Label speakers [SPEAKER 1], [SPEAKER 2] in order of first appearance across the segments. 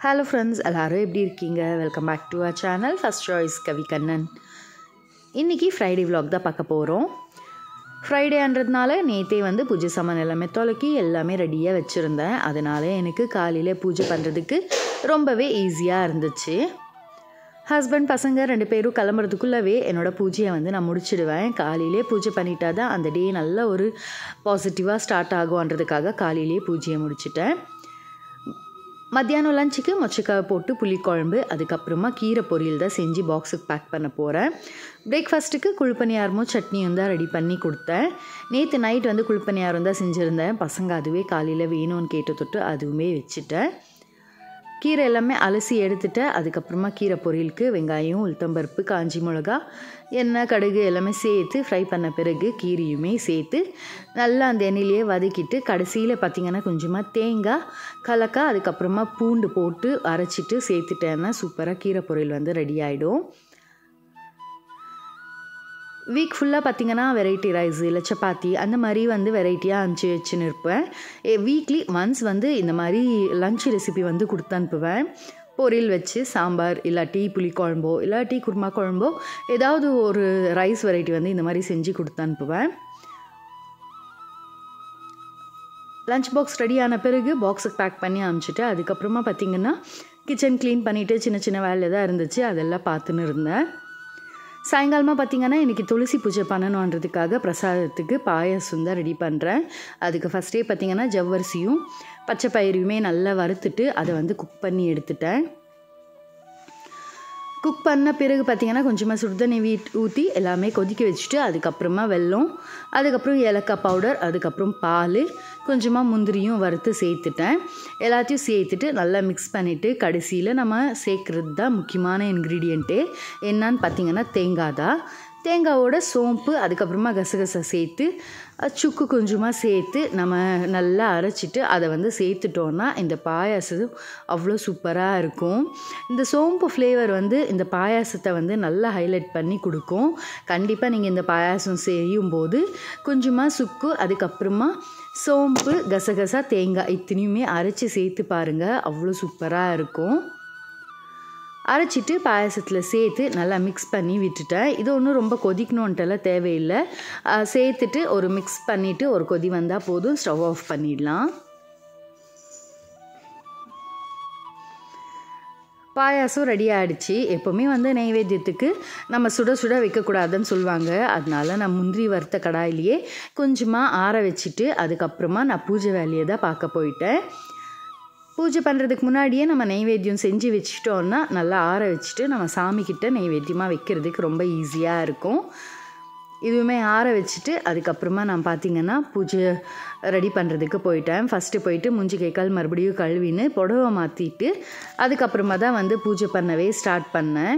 [SPEAKER 1] hello friends எல்லோரும் எப்படி இருக்கீங்க welcome back to our channel first choice Kavi Kannan இன்றைக்கி ஃப்ரைடே vlog தான் பார்க்க போகிறோம் ஃப்ரைடேன்றதுனால நேற்றே வந்து பூஜை சாமான் எல்லாமே தொலைக்கி எல்லாமே ரெடியாக வச்சுருந்தேன் அதனால் எனக்கு காலையில் பூஜை பண்ணுறதுக்கு ரொம்பவே ஈஸியாக இருந்துச்சு ஹஸ்பண்ட் பசங்க ரெண்டு பேரும் கிளம்புறதுக்குள்ளவே என்னோடய பூஜையை வந்து நான் முடிச்சிடுவேன் காலையிலே பூஜை பண்ணிட்டா தான் அந்த டே நல்ல ஒரு பாசிட்டிவாக ஸ்டார்ட் ஆகும்ன்றதுக்காக காலையிலே பூஜையை முடிச்சிட்டேன் மத்தியானம் லஞ்சுக்கு மொச்சக்காய் போட்டு புளிக்குழம்பு அதுக்கப்புறமா கீரை பொரியல் தான் செஞ்சு பாக்ஸுக்கு பேக் பண்ண போகிறேன் பிரேக்ஃபாஸ்ட்டுக்கு குழிப்பணியாரமும் சட்னியும் தான் ரெடி பண்ணி கொடுத்தேன் நேற்று நைட் வந்து குழிப்பணியாரம் தான் செஞ்சுருந்தேன் பசங்க அதுவே காலையில் வேணும்னு கேட்டு தொட்டு அதுவுமே வச்சுட்டேன் கீரை எல்லாமே அலசி எடுத்துட்டு அதுக்கப்புறமா கீரை பொரியலுக்கு வெங்காயம் உளுத்தம்பருப்பு காஞ்சி மிளகா எண்ணெய் கடுகு எல்லாமே சேர்த்து ஃப்ரை பண்ண பிறகு கீரையுமே சேர்த்து நல்லா அந்த எண்ணெயிலேயே வதக்கிட்டு கடைசியில் பார்த்திங்கன்னா கொஞ்சமாக தேங்காய் கலக்கா அதுக்கப்புறமா பூண்டு போட்டு அரைச்சிட்டு சேர்த்துட்டேன்னா சூப்பராக கீரை பொரியல் வந்து ரெடி ஆகிடும் வீக் ஃபுல்லாக பார்த்தீங்கன்னா வெரைட்டி ரைஸ் இல்லை சப்பாத்தி அந்த மாதிரி வந்து வெரைட்டியாக அனுப்பிச்சி வச்சுன்னு இருப்பேன் வீக்லி ஒன்ஸ் வந்து இந்த மாதிரி லஞ்ச் ரெசிபி வந்து கொடுத்து அனுப்புவேன் பொரியல் வச்சு சாம்பார் இல்லாட்டி புளிக்குழம்போ இல்லாட்டி குருமா குழம்போ ஏதாவது ஒரு ரைஸ் வெரைட்டி வந்து இந்த மாதிரி செஞ்சு கொடுத்து அனுப்புவேன் லஞ்ச் பாக்ஸ் ரெடி ஆன பிறகு பாக்ஸுக்கு பேக் பண்ணி அனுப்பிச்சிட்டு அதுக்கப்புறமா பார்த்திங்கன்னா கிச்சன் க்ளீன் பண்ணிவிட்டு சின்ன சின்ன வேலை தான் இருந்துச்சு அதெல்லாம் பார்த்துன்னு இருந்தேன் சாயங்காலமாக பார்த்திங்கன்னா இன்றைக்கி துளசி பூஜை பண்ணணுன்றதுக்காக பிரசாதத்துக்கு பாயாசம் தான் ரெடி பண்ணுறேன் அதுக்கு ஃபஸ்ட்டே பார்த்திங்கன்னா ஜவ்வரிசியும் பச்சை பயிரையுமே நல்லா வறுத்துட்டு அதை வந்து குக் பண்ணி எடுத்துட்டேன் குக் பண்ண பிறகு பார்த்திங்கன்னா கொஞ்சமாக சுடுதண்ணி வீட் ஊற்றி எல்லாமே கொதிக்க வச்சுட்டு அதுக்கப்புறமா வெல்லம் அதுக்கப்புறம் ஏலக்காய் பவுடர் அதுக்கப்புறம் பால் கொஞ்சமாக முந்திரியும் வறுத்து சேர்த்துட்டேன் எல்லாத்தையும் சேர்த்துட்டு நல்லா மிக்ஸ் பண்ணிவிட்டு கடைசியில் நம்ம சேர்க்குறது தான் முக்கியமான இன்க்ரீடியண்ட்டு என்னன்னு பார்த்திங்கன்னா தேங்காய் தான் தேங்காவோட சோம்பு அதுக்கப்புறமா கசகசை சேர்த்து சுக்கு கொஞ்சமாக சேர்த்து நம்ம நல்லா அரைச்சிட்டு அதை வந்து சேர்த்துட்டோன்னா இந்த பாயாசம் அவ்வளோ சூப்பராக இருக்கும் இந்த சோம்பு ஃப்ளேவர் வந்து இந்த பாயாசத்தை வந்து நல்லா ஹைலைட் பண்ணி கொடுக்கும் கண்டிப்பாக நீங்கள் இந்த பாயாசம் செய்யும்போது கொஞ்சமாக சுக்கு அதுக்கப்புறமா சோம்பு கசகசா தேங்காய் இத்தனையுமே அரைச்சி சேர்த்து பாருங்கள் அவ்வளோ சூப்பராக இருக்கும் அரைச்சிட்டு பாயசத்தில் சேர்த்து நல்லா மிக்ஸ் பண்ணி விட்டுட்டேன் இது ஒன்றும் ரொம்ப கொதிக்கணுன்ட்டெல்லாம் தேவையில்லை சேர்த்துட்டு ஒரு மிக்ஸ் பண்ணிவிட்டு ஒரு கொதி வந்தால் போதும் ஸ்டவ் ஆஃப் பண்ணிடலாம் பாயாசம் ரெடி ஆகிடுச்சு எப்போவுமே வந்து நைவேத்தியத்துக்கு நம்ம சுட சுட வைக்கக்கூடாதுன்னு சொல்லுவாங்க அதனால நான் முந்திரி வறுத்த கடாயிலேயே கொஞ்சமாக ஆற வச்சுட்டு அதுக்கப்புறமா நான் பூஜை வேலையை தான் பார்க்க போயிட்டேன் பூஜை பண்ணுறதுக்கு முன்னாடியே நம்ம நைவேத்தியம் செஞ்சு வச்சிட்டோன்னா நல்லா ஆற வச்சுட்டு நம்ம சாமிக்கிட்ட நைவேத்தியமாக வைக்கிறதுக்கு ரொம்ப ஈஸியாக இருக்கும் இதுவுமே ஆற வச்சுட்டு அதுக்கப்புறமா நான் பார்த்திங்கன்னா பூஜை ரெடி பண்ணுறதுக்கு போயிட்டேன் ஃபஸ்ட்டு போயிட்டு மூஞ்சி கை கால் மறுபடியும் கழுவின்னு புடவை மாற்றிட்டு அதுக்கப்புறமா தான் வந்து பூஜை பண்ணவே ஸ்டார்ட் பண்ணேன்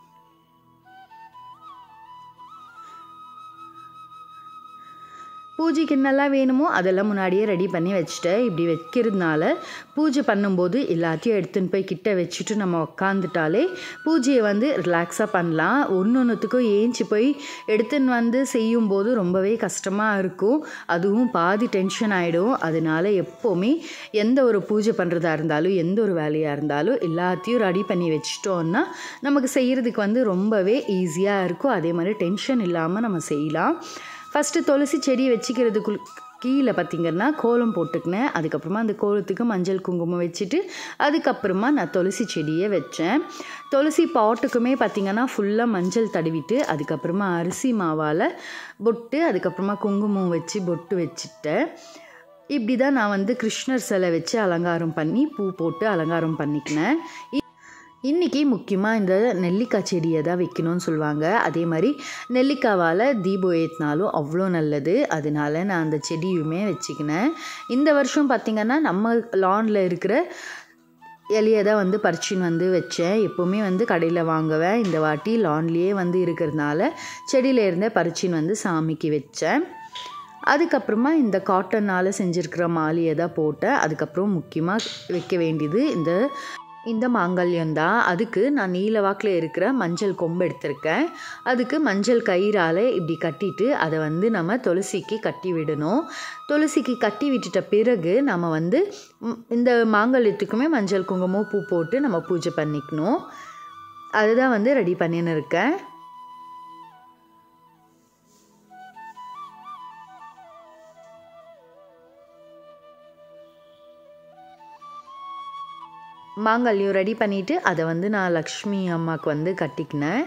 [SPEAKER 1] பூஜைக்கு என்னெல்லாம் வேணுமோ அதெல்லாம் முன்னாடியே ரெடி பண்ணி வச்சுட்டேன் இப்படி வைக்கிறதுனால பூஜை பண்ணும்போது எல்லாத்தையும் எடுத்துன்னு போய் கிட்ட வச்சுட்டு நம்ம உக்காந்துட்டாலே பூஜையை வந்து ரிலாக்ஸாக பண்ணலாம் ஒன்று ஒன்றுத்துக்கும் ஏஞ்சி போய் எடுத்துன்னு வந்து செய்யும்போது ரொம்பவே கஷ்டமாக இருக்கும் அதுவும் பாதி டென்ஷன் ஆகிடும் அதனால எப்போவுமே எந்த ஒரு பூஜை பண்ணுறதா இருந்தாலும் எந்த ஒரு வேலையாக இருந்தாலும் எல்லாத்தையும் ரெடி பண்ணி வச்சிட்டோன்னா நமக்கு செய்கிறதுக்கு வந்து ரொம்பவே ஈஸியாக இருக்கும் அதே மாதிரி டென்ஷன் இல்லாமல் நம்ம செய்யலாம் ஃபஸ்ட்டு துளசி செடி வச்சுக்கிறதுக்கு கீழே பார்த்திங்கன்னா கோலம் போட்டுக்கினேன் அதுக்கப்புறமா அந்த கோலத்துக்கு மஞ்சள் குங்குமம் வச்சுட்டு அதுக்கப்புறமா நான் துளசி செடியை வச்சேன் துளசி பாட்டுக்குமே பார்த்திங்கன்னா ஃபுல்லாக மஞ்சள் தடவிட்டு அதுக்கப்புறமா அரிசி மாவால் பொட்டு அதுக்கப்புறமா குங்குமம் வச்சு பொட்டு வச்சுட்டேன் இப்படி தான் நான் வந்து கிருஷ்ணர் சிலை வச்சு அலங்காரம் பண்ணி பூ போட்டு அலங்காரம் பண்ணிக்கினேன் இன்றைக்கி முக்கியமாக இந்த நெல்லிக்காய் செடியை தான் வைக்கணும்னு சொல்லுவாங்க அதே மாதிரி நெல்லிக்காவால் தீபம் ஏற்றினாலும் அவ்வளோ நல்லது அதனால நான் அந்த செடியுமே வச்சுக்கினேன் இந்த வருஷம் பார்த்திங்கன்னா நம்ம லானில் இருக்கிற இலையை தான் வந்து பறிச்சின்னு வந்து வச்சேன் எப்போவுமே வந்து கடையில் வாங்குவேன் இந்த வாட்டி லான்லேயே வந்து இருக்கிறதுனால செடியில் இருந்தே பறிச்சின்னு வந்து சாமிக்கு வச்சேன் அதுக்கப்புறமா இந்த காட்டனால் செஞ்சுருக்கிற மாலையை தான் போட்டேன் அதுக்கப்புறம் முக்கியமாக வைக்க வேண்டியது இந்த இந்த மாங்கல்யம் தான் அதுக்கு நான் நீல வாக்கில் இருக்கிற மஞ்சள் கொம்பு எடுத்திருக்கேன் அதுக்கு மஞ்சள் கயிறால் இப்படி கட்டிட்டு அதை வந்து நம்ம துளசிக்கு கட்டி விடணும் துளசிக்கு கட்டி விட்டுட்ட பிறகு நம்ம வந்து ம், இந்த மாங்கல்யத்துக்குமே மஞ்சள் குங்குமம் பூ போட்டு நம்ம பூஜை பண்ணிக்கணும் அதுதான் வந்து ரெடி பண்ணின்னு இருக்கேன் மாங்கல்யம் ரெடி பண்ணிவிட்டு அதை வந்து நான் லக்ஷ்மி அம்மாவுக்கு வந்து கட்டிக்கினேன்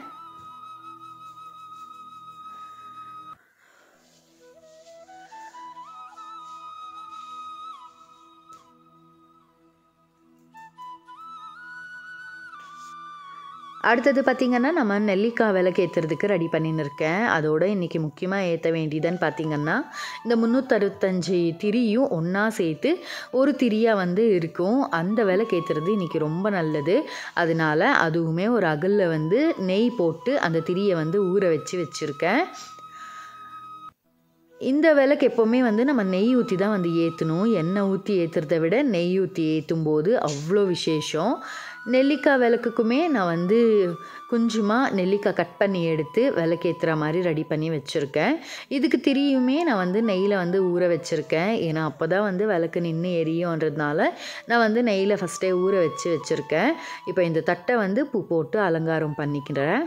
[SPEAKER 1] அடுத்தது பார்த்திங்கன்னா நம்ம நெல்லிக்காய் விளக்கு ஏற்றுறதுக்கு ரெடி பண்ணின்னு இருக்கேன் அதோட இன்றைக்கி முக்கியமாக ஏற்ற வேண்டியதுன்னு பார்த்திங்கன்னா இந்த முந்நூற்றறுபத்தஞ்சு திரியும் ஒன்றா சேர்த்து ஒரு திரியாக வந்து இருக்கும் அந்த விளக்கு ஏற்றுறது இன்றைக்கி ரொம்ப நல்லது அதனால அதுவுமே ஒரு அகலில் வந்து நெய் போட்டு அந்த திரியை வந்து ஊற வச்சு வச்சுருக்கேன் இந்த விளக்கு எப்போவுமே வந்து நம்ம நெய் ஊற்றி தான் வந்து ஏற்றணும் எண்ணெய் ஊற்றி ஏற்றுறத விட நெய் ஊற்றி ஏற்றும் போது அவ்வளோ விசேஷம் நெல்லிக்காய் விளக்குக்குமே நான் வந்து கொஞ்சமாக நெல்லிக்காய் கட் பண்ணி எடுத்து விளக்கேற்றுற மாதிரி ரெடி பண்ணி வச்சுருக்கேன் இதுக்கு திரியுமே நான் வந்து நெய்யில் வந்து ஊற வச்சுருக்கேன் ஏன்னா அப்போ தான் வந்து விளக்கு நின்று எரியும்ன்றதுனால நான் வந்து நெய்யில் ஃபஸ்ட்டே ஊற வச்சு வச்சுருக்கேன் இப்போ இந்த தட்டை வந்து பூ போட்டு அலங்காரம் பண்ணிக்கிறேன்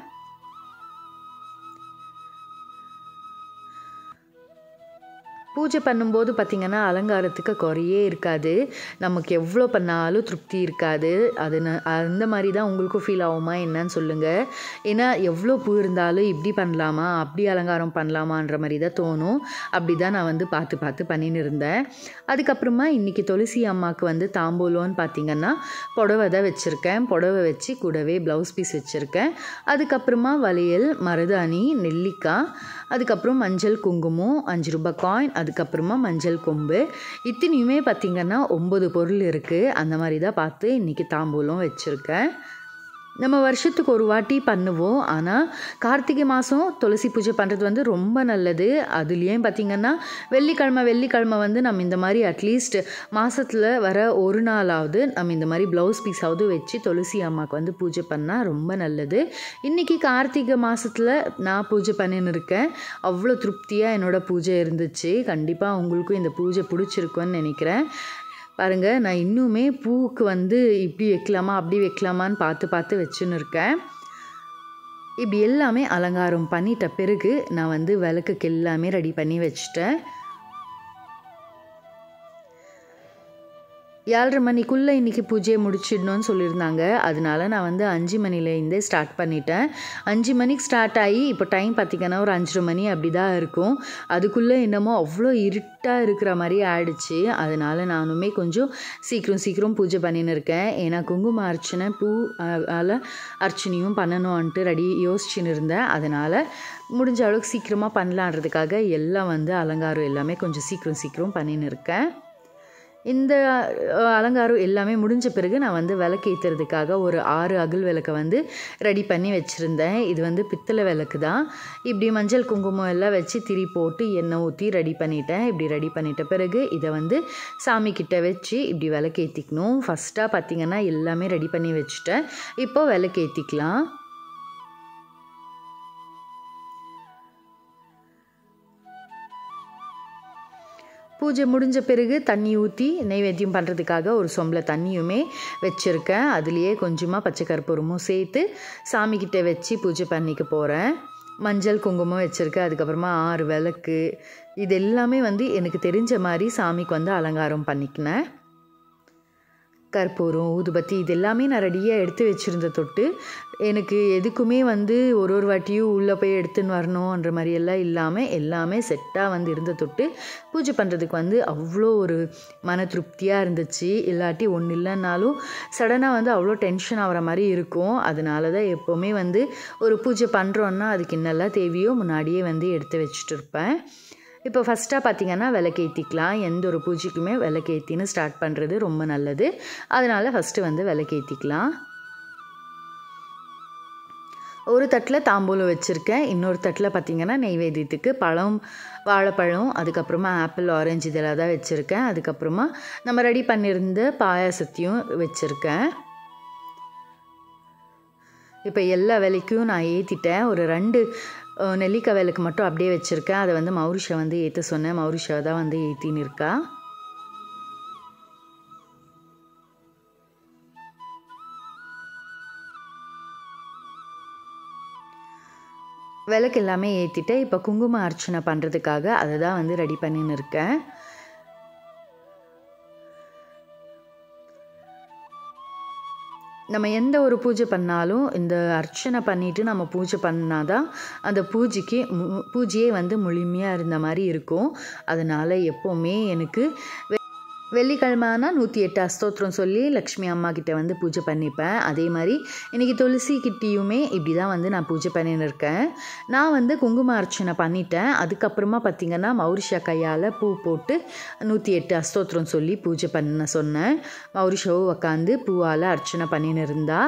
[SPEAKER 1] பூஜை பண்ணும்போது பார்த்திங்கன்னா அலங்காரத்துக்கு குறையே இருக்காது நமக்கு எவ்வளோ பண்ணாலும் திருப்தி இருக்காது அது ந- அந்த மாதிரி தான் உங்களுக்கும் ஃபீல் ஆகுமா என்னன்னு சொல்லுங்கள் ஏன்னா எவ்வளோ பூ இருந்தாலும் இப்படி பண்ணலாமா அப்படி அலங்காரம் பண்ணலாமான்ற மாதிரி தான் தோணும் அப்படி தான் நான் வந்து பார்த்து பார்த்து பண்ணின்னு இருந்தேன் அதுக்கப்புறமா இன்றைக்கி துளசி அம்மாவுக்கு வந்து தாம்பூலம்னு பார்த்திங்கன்னா புடவை தான் வச்சுருக்கேன் புடவை வச்சு கூடவே ப்ளவுஸ் பீஸ் வச்சுருக்கேன் அதுக்கப்புறமா வளையல் மருதாணி நெல்லிக்காய் அதுக்கப்புறம் மஞ்சள் குங்குமம் அஞ்சு ரூபாய் காயின் அதுக்கப்புறமா மஞ்சள் கொம்பு இத்தனையுமே பார்த்திங்கன்னா ஒம்பது பொருள் இருக்குது அந்த மாதிரி தான் பார்த்து இன்றைக்கி தாம்பூலம் வச்சுருக்கேன் நம்ம வருஷத்துக்கு ஒரு வாட்டி பண்ணுவோம் ஆனால் கார்த்திகை மாதம் துளசி பூஜை பண்ணுறது வந்து ரொம்ப நல்லது அதுலேயும் பார்த்திங்கன்னா வெள்ளிக்கிழமை வெள்ளிக்கிழமை வந்து நம்ம இந்த மாதிரி அட்லீஸ்ட் மாதத்தில் வர ஒரு நாளாவது நம்ம இந்த மாதிரி ப்ளவுஸ் பீஸாவது வச்சு துளசி அம்மாவுக்கு வந்து பூஜை பண்ணால் ரொம்ப நல்லது இன்றைக்கி கார்த்திகை மாதத்தில் நான் பூஜை பண்ணின்னு இருக்கேன் அவ்வளோ திருப்தியாக என்னோடய பூஜை இருந்துச்சு கண்டிப்பாக உங்களுக்கும் இந்த பூஜை பிடிச்சிருக்குன்னு நினைக்கிறேன் பாருங்கள் நான் இன்னுமே பூவுக்கு வந்து இப்படி வைக்கலாமா அப்படி வைக்கலாமான்னு பார்த்து பார்த்து வச்சுன்னு இருக்கேன் இப்படி எல்லாமே அலங்காரம் பண்ணிட்ட பிறகு நான் வந்து விளக்குக்கு எல்லாமே ரெடி பண்ணி வச்சுட்டேன் ஏழரை மணிக்குள்ளே இன்றைக்கி பூஜையை முடிச்சிடணும்னு சொல்லியிருந்தாங்க அதனால நான் வந்து அஞ்சு மணிலேருந்தே ஸ்டார்ட் பண்ணிட்டேன் அஞ்சு மணிக்கு ஸ்டார்ட் ஆகி இப்போ டைம் பார்த்திங்கன்னா ஒரு அஞ்சரை மணி அப்படி தான் இருக்கும் அதுக்குள்ளே என்னமோ அவ்வளோ இருட்டாக இருக்கிற மாதிரி ஆயிடுச்சு அதனால நானுமே கொஞ்சம் சீக்கிரம் சீக்கிரம் பூஜை பண்ணின்னு இருக்கேன் ஏன்னா குங்கும அர்ச்சனை பூ ஆல அர்ச்சனையும் பண்ணணும்ன்ட்டு ரெடி யோசிச்சுன்னு இருந்தேன் அதனால் முடிஞ்ச அளவுக்கு சீக்கிரமாக பண்ணலான்றதுக்காக எல்லாம் வந்து அலங்காரம் எல்லாமே கொஞ்சம் சீக்கிரம் சீக்கிரம் பண்ணின்னு இருக்கேன் இந்த அஹ், அலங்காரம் எல்லாமே முடிஞ்ச பிறகு நான் வந்து விளக்கு ஏற்றுறதுக்காக ஒரு ஆறு அகல் விளக்கை வந்து ரெடி பண்ணி வச்சுருந்தேன் இது வந்து பித்தளை விளக்கு தான் இப்படி மஞ்சள் குங்குமம் எல்லாம் வச்சு திரி போட்டு எண்ணெய் ஊற்றி ரெடி பண்ணிட்டேன் இப்படி ரெடி பண்ணிட்ட பிறகு இதை வந்து சாமி கிட்ட வச்சு இப்படி விளக்கு ஏற்றிக்கணும் ஃபஸ்ட்டாக பார்த்தீங்கன்னா எல்லாமே ரெடி பண்ணி வச்சுட்டேன் இப்போ விளக்கு ஏற்றிக்கலாம் பூஜை முடிஞ்ச பிறகு தண்ணி ஊற்றி நைவேத்தியம் பண்ணுறதுக்காக ஒரு சொம்பில் தண்ணியுமே வச்சுருக்கேன் அதுலேயே கொஞ்சமாக பச்சை கற்பூரமும் சேர்த்து சாமிக்கிட்ட வச்சு பூஜை பண்ணிக்க போகிறேன் மஞ்சள் குங்குமம் வச்சுருக்கேன் அதுக்கப்புறமா ஆறு விளக்கு இது எல்லாமே வந்து எனக்கு தெரிஞ்ச மாதிரி சாமிக்கு வந்து அலங்காரம் பண்ணிக்கினேன் கற்பூரம் ஊதுபத்தி இது எல்லாமே நான் ரெடியாக எடுத்து வச்சுருந்த தொட்டு எனக்கு எதுக்குமே வந்து ஒரு ஒரு வாட்டியும் உள்ளே போய் எடுத்துன்னு வரணுன்ற மாதிரி எல்லாம் இல்லாமல் எல்லாமே செட்டாக வந்து இருந்த தொட்டு பூஜை பண்ணுறதுக்கு வந்து அவ்வளோ ஒரு மன திருப்தியாக இருந்துச்சு இல்லாட்டி ஒன்றும் இல்லைன்னாலும் சடனாக வந்து அவ்வளோ டென்ஷன் ஆகிற மாதிரி இருக்கும் அதனால தான் எப்போவுமே வந்து ஒரு பூஜை பண்ணுறோன்னா அதுக்கு என்னெல்லாம் தேவையோ முன்னாடியே வந்து எடுத்து வச்சுட்டு இருப்பேன் இப்போ ஃபஸ்ட்டாக பார்த்தீங்கன்னா விளக்கேற்றிக்கலாம் எந்த ஒரு பூஜைக்குமே விளக்கேற்றின்னு ஸ்டார்ட் பண்ணுறது ரொம்ப நல்லது அதனால் ஃபஸ்ட்டு வந்து விளக்கேற்றிக்கலாம் ஒரு தட்டில் தாம்பூலம் வச்சுருக்கேன் இன்னொரு தட்டில் பார்த்தீங்கன்னா நெய்வேத்தியத்துக்கு பழம் வாழைப்பழம் அதுக்கப்புறமா ஆப்பிள் ஆரஞ்சு இதெல்லாம் தான் வச்சுருக்கேன் அதுக்கப்புறமா நம்ம ரெடி பண்ணியிருந்த பாயாசத்தையும் வச்சுருக்கேன் இப்போ எல்லா விலைக்கும் நான் ஏற்றிட்டேன் ஒரு ரெண்டு அஹ், நெல்லிக்காய் விலைக்கு மட்டும் அப்படியே வச்சுருக்கேன் அதை வந்து மௌரிஷா வந்து ஏற்ற சொன்னேன் மௌரிஷா தான் வந்து ஏற்றின்னு இருக்கா விளக்கு எல்லாமே ஏற்றிட்டு இப்போ குங்கும அர்ச்சனை பண்ணுறதுக்காக அதை தான் வந்து ரெடி பண்ணின்னு இருக்கேன் நம்ம எந்த ஒரு பூஜை பண்ணாலும் இந்த அர்ச்சனை பண்ணிட்டு நம்ம பூஜை பண்ணாதான் அந்த பூஜைக்கு மு- பூஜையே வந்து முழுமையாக இருந்த மாதிரி இருக்கும் அதனால் எப்போவுமே எனக்கு வெ- வெள்ளிக்கிழமைனா நூற்றி எட்டு அஸ்தோத்திரம் சொல்லி லக்ஷ்மி அம்மா கிட்ட வந்து பூஜை பண்ணிப்பேன் அதே மாதிரி இன்றைக்கி துளசி கிட்டேயுமே இப்படி தான் வந்து நான் பூஜை பண்ணின்னு இருக்கேன் நான் வந்து குங்கும அர்ச்சனை பண்ணிட்டேன் அதுக்கப்புறமா பார்த்திங்கன்னா மௌரிஷா கையால் பூ போட்டு நூற்றி எட்டு அஸ்தோத்திரம் சொல்லி பூஜை பண்ண சொன்னேன் மௌரிஷாவும் உக்காந்து பூவால் அர்ச்சனை பண்ணின்னு இருந்தா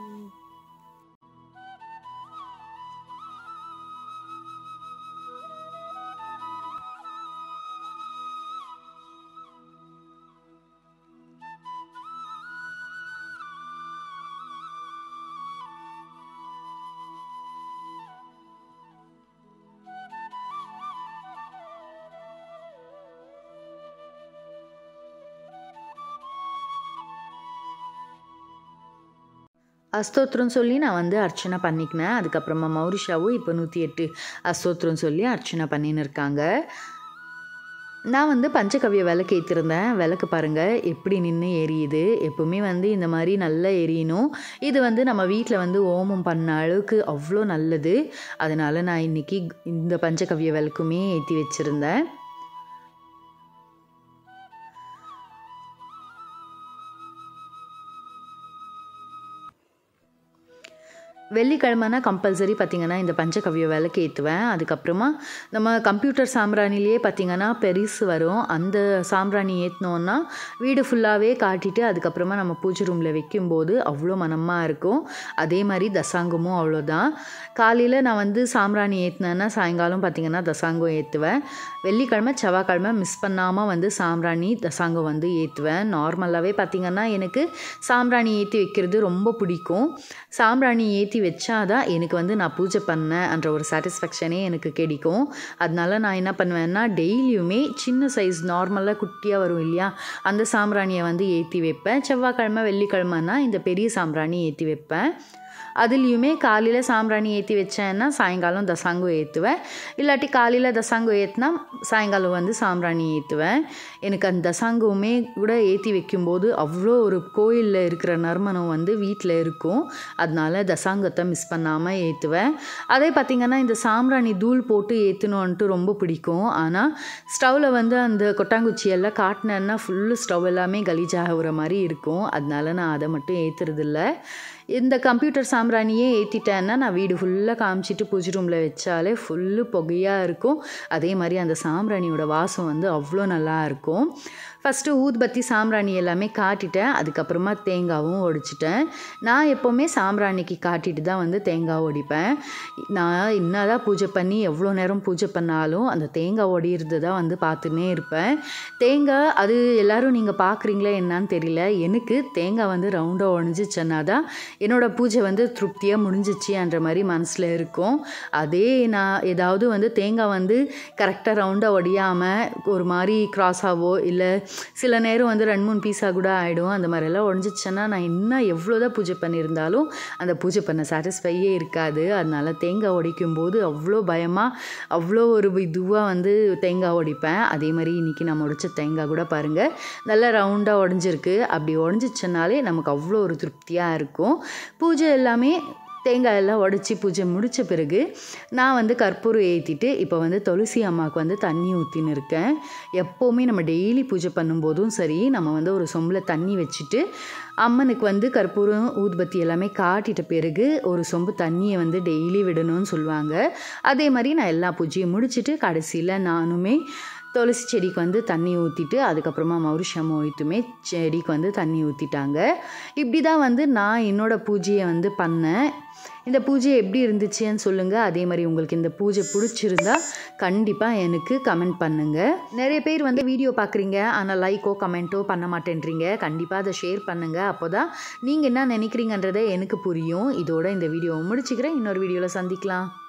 [SPEAKER 1] அஸ்தோத்திரம் சொல்லி நான் வந்து அர்ச்சனை பண்ணிக்கினேன் அதுக்கப்புறமா மௌரிஷாவும் இப்போ நூற்றி எட்டு அஸ்தோத்திரம் சொல்லி அர்ச்சனை பண்ணின்னு இருக்காங்க நான் வந்து பஞ்சகவ்ய விளக்கு ஏற்றிருந்தேன் விளக்கு பாருங்கள் எப்படி நின்று எரியுது எப்பவுமே வந்து இந்த மாதிரி நல்லா எரியணும் இது வந்து நம்ம வீட்டில் வந்து ஓமம் பண்ண அளவுக்கு அவ்வளோ நல்லது அதனால் நான் இன்றைக்கி இந்த பஞ்சகவ்ய விளக்குமே ஏற்றி வச்சுருந்தேன் வெள்ளிக்கிழமைனா கம்பல்சரி பார்த்திங்கன்னா இந்த பஞ்சகவ்ய விளக்கு ஏற்றுவேன் அதுக்கப்புறமா நம்ம கம்ப்யூட்டர் சாம்பிராணிலேயே பார்த்திங்கன்னா பெருசு வரும் அந்த சாம்பிராணி ஏற்றினோன்னா வீடு ஃபுல்லாகவே காட்டிட்டு அதுக்கப்புறமா நம்ம பூஜை ரூமில் வைக்கும்போது அவ்வளோ மனமாக இருக்கும் அதே மாதிரி தசாங்கமும் அவ்வளோதான் காலையில் நான் வந்து சாம்பிராணி ஏற்றினேன்னா சாயங்காலம் பார்த்திங்கன்னா தசாங்கம் ஏற்றுவேன் வெள்ளிக்கிழமை செவ்வாய்க்கிழமை மிஸ் பண்ணாமல் வந்து சாம்பிராணி தசாங்கம் வந்து ஏற்றுவேன் நார்மலாகவே பார்த்திங்கன்னா எனக்கு சாம்பிராணி ஏற்றி வைக்கிறது ரொம்ப பிடிக்கும் சாம்பிராணி ஏற்றி வச்சாதான் எனக்கு வந்து நான் பூஜை பண்ணேன் என்ற ஒரு சாட்டிஸ்ஃபேக்ஷனே எனக்கு கிடைக்கும் அதனால நான் என்ன பண்ணுவேன்னா டெய்லியுமே சின்ன சைஸ் நார்மலாக குட்டியாக வரும் இல்லையா அந்த சாம்பிராணியை வந்து ஏற்றி வைப்பேன் செவ்வாய்க்கிழமை வெள்ளிக்கிழமைனா இந்த பெரிய சாம்பிராணி ஏற்றி வைப்பேன் அதுலேயுமே காலையில் சாம்பிராணி ஏற்றி வச்சேன்னா சாயங்காலம் தசாங்கம் ஏற்றுவேன் இல்லாட்டி காலையில் தசாங்கம் ஏற்றினா சாயங்காலம் வந்து சாம்பிராணி ஏற்றுவேன் எனக்கு அந்த தசாங்கவுமே கூட ஏற்றி வைக்கும்போது அவ்வளோ ஒரு கோயிலில் இருக்கிற நறுமணம் வந்து வீட்டில் இருக்கும் அதனால தசாங்கத்தை மிஸ் பண்ணாமல் ஏற்றுவேன் அதே பார்த்திங்கன்னா இந்த சாம்பிராணி தூள் போட்டு ஏற்றணுன்ட்டு ரொம்ப பிடிக்கும் ஆனால் ஸ்டவ்வில் வந்து அந்த கொட்டாங்குச்சி எல்லாம் காட்டினேன்னா ஃபுல்லு ஸ்டவ் எல்லாமே கலீஜாகிற மாதிரி இருக்கும் அதனால நான் அதை மட்டும் ஏற்றுறதில்ல இந்த கம்ப்யூட்டர் சாம்பிராணியே ஏற்றிட்டேன்னா நான் வீடு ஃபுல்லாக காமிச்சிட்டு பூஜை ரூமில் வச்சாலே ஃபுல்லு புகையாக இருக்கும் அதே மாதிரி அந்த சாம்பிராணியோட வாசம் வந்து அவ்வளோ நல்லா இருக்கும் ஃபஸ்ட்டு ஊதுபத்தி சாம்பிராணி எல்லாமே காட்டிட்டேன் அதுக்கப்புறமா தேங்காவும் ஒடிச்சிட்டேன் நான் எப்போவுமே சாம்பிராணிக்கு காட்டிட்டு தான் வந்து தேங்காய் ஒடிப்பேன் நான் என்னதான் பூஜை பண்ணி எவ்வளோ நேரம் பூஜை பண்ணாலும் அந்த தேங்காய் ஒடிறது தான் வந்து பார்த்துன்னே இருப்பேன் தேங்காய் அது எல்லாரும் நீங்கள் பார்க்குறீங்களா என்னன்னு தெரியல எனக்கு தேங்காய் வந்து ரவுண்டாக ஒழிஞ்சிச்சேன்னா தான் என்னோட பூஜை வந்து திருப்தியாக முடிஞ்சிச்சுன்ற மாதிரி மனசில் இருக்கும் அதே நான் ஏதாவது வந்து தேங்காய் வந்து கரெக்டாக ரவுண்டாக ஒடியாமல் ஒரு மாதிரி க்ராஸாவோ இல்லை சில நேரம் வந்து ரெண்டு மூணு பீஸாக கூட ஆகிடும் அந்த மாதிரிலாம் உடஞ்சிச்சுன்னா நான் இன்னும் எவ்வளோ தான் பூஜை பண்ணியிருந்தாலும் அந்த பூஜை பண்ண சாட்டிஸ்ஃபையே இருக்காது அதனால தேங்காய் உடைக்கும் போது அவ்வளோ பயமாக அவ்வளோ ஒரு இதுவாக வந்து தேங்காய் உடைப்பேன் அதே மாதிரி இன்றைக்கி நம்ம உடைச்ச தேங்காய் கூட பாருங்கள் நல்லா ரவுண்டாக உடஞ்சிருக்கு அப்படி உடஞ்சிச்சனாலே நமக்கு அவ்வளோ ஒரு திருப்தியாக இருக்கும் பூஜை எல்லாமே தேங்காய் எல்லாம் உடச்சி பூஜை முடித்த பிறகு நான் வந்து கற்பூரம் ஏற்றிட்டு இப்போ வந்து துளசி அம்மாவுக்கு வந்து தண்ணி ஊற்றின்னு இருக்கேன் எப்போவுமே நம்ம டெய்லி பூஜை பண்ணும்போதும் சரி நம்ம வந்து ஒரு சொம்பில் தண்ணி வச்சுட்டு அம்மனுக்கு வந்து கற்பூரம் ஊதுபத்தி எல்லாமே காட்டிட்ட பிறகு ஒரு சொம்பு தண்ணியை வந்து டெய்லி விடணும்னு சொல்லுவாங்க அதே மாதிரி நான் எல்லா பூஜையும் முடிச்சுட்டு கடைசியில் நானுமே துளசி செடிக்கு வந்து தண்ணி ஊற்றிட்டு அதுக்கப்புறமா மௌரிஷா மோயித்துமே செடிக்கு வந்து தண்ணி ஊற்றிட்டாங்க இப்படி தான் வந்து நான் என்னோட பூஜையை வந்து பண்ணேன் இந்த பூஜை எப்படி இருந்துச்சுன்னு சொல்லுங்கள் அதே மாதிரி உங்களுக்கு இந்த பூஜை பிடிச்சிருந்தா கண்டிப்பாக எனக்கு கமெண்ட் பண்ணுங்கள் நிறைய பேர் வந்து வீடியோ பார்க்குறீங்க ஆனால் லைக்கோ கமெண்ட்டோ பண்ண மாட்டேன்றீங்க கண்டிப்பாக அதை ஷேர் பண்ணுங்கள் அப்போ தான் நீங்கள் என்ன நினைக்கிறீங்கன்றதை எனக்கு புரியும் இதோட இந்த வீடியோவை முடிச்சுக்கிறேன் இன்னொரு வீடியோவில் சந்திக்கலாம்